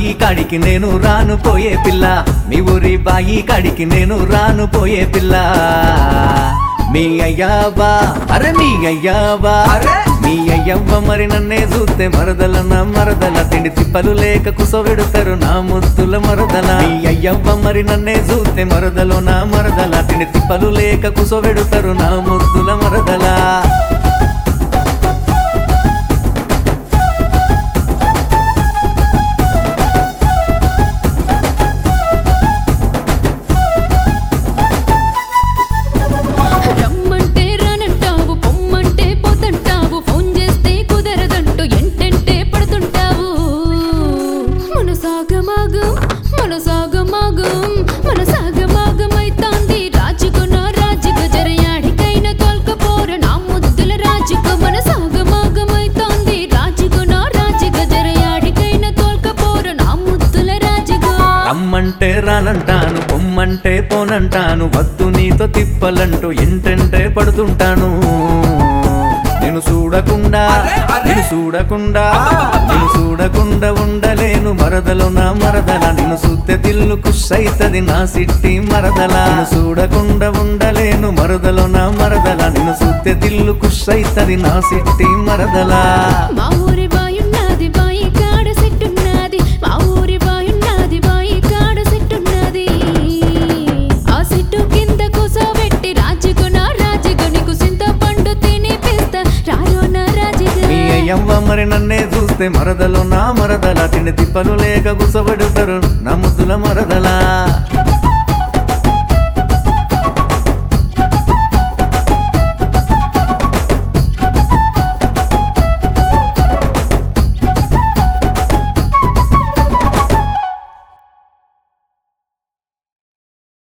బాయి కాడికి నేను రాను పోయే పిల్ల మీ ఊరి బాయి కాడికి నేను రాను పోయే పిల్ల మీ అయ్యావా అరే మీ అయ్యావా అరే! మీ అయ్యవ్వ మరి నన్నే చూస్తే మరదల నా మరదల తిండి తిప్పలు లేక కుసవెడుతారు నా ముద్దుల మరదల మీ అయ్యవ్వ మరి నన్నే చూస్తే మరదలో నా మరదల తిండి తిప్పలు లేక కుసవెడుతారు నా ముద్దుల మరదల రమ్మంటే రానంటావు పొమ్మంటే పోతంటావు ఫోన్ చేస్తే కుదరదంటూ ఎంటెంటే పడుతుంటావు మన సాగమాగం మన సాగమాగం మన సాగమాగమైతాంది రాజుకున్న రాజుగ జరయాడికైన తోల్కపోర నా ముద్దుల రాజుకు మన సాగమాగమైతాంది రాజుకున్న రాజుగ జరయాడికైన తోల్కపోర నా ముద్దుల రాజుగా రమ్మంటే రానంటాను పొమ్మంటే పోనంటాను వద్దు నీతో తిప్పలంటూ ఎంటెంటే పడుతుంటాను నేను చూడకుండా అరే, అరే! నేను చూడకుండా నేను చూడకుండా ఉండలేను మరదలు నా మరదల నిన్ను చూస్తే తిల్లు కుషైతది నా సిట్టి మరదల నేను చూడకుండా ఉండలేను మరదలు నా మరదల నిన్ను చూస్తే తిల్లు కుషైతది నా సిట్టి మరదల మా ఊరి బాయున్నది బాయి కాడ సెట్టున్నది మా ఊరి బాయున్నది బాయి కాడ సెట్టున్నది ఆ సెట్టు కింద కూసోబెట్టి రాజుకున రాజుగు నీకు సింత పండు తినిపిస్తా రాయో నా రాజుగా మీ అయ్యవ్వ మరి నన్నే చూస్తే మరదలు నా మరదల తిండి తిప్పలు లేక గుసబడుతారు నా ముద్దుల మరదలా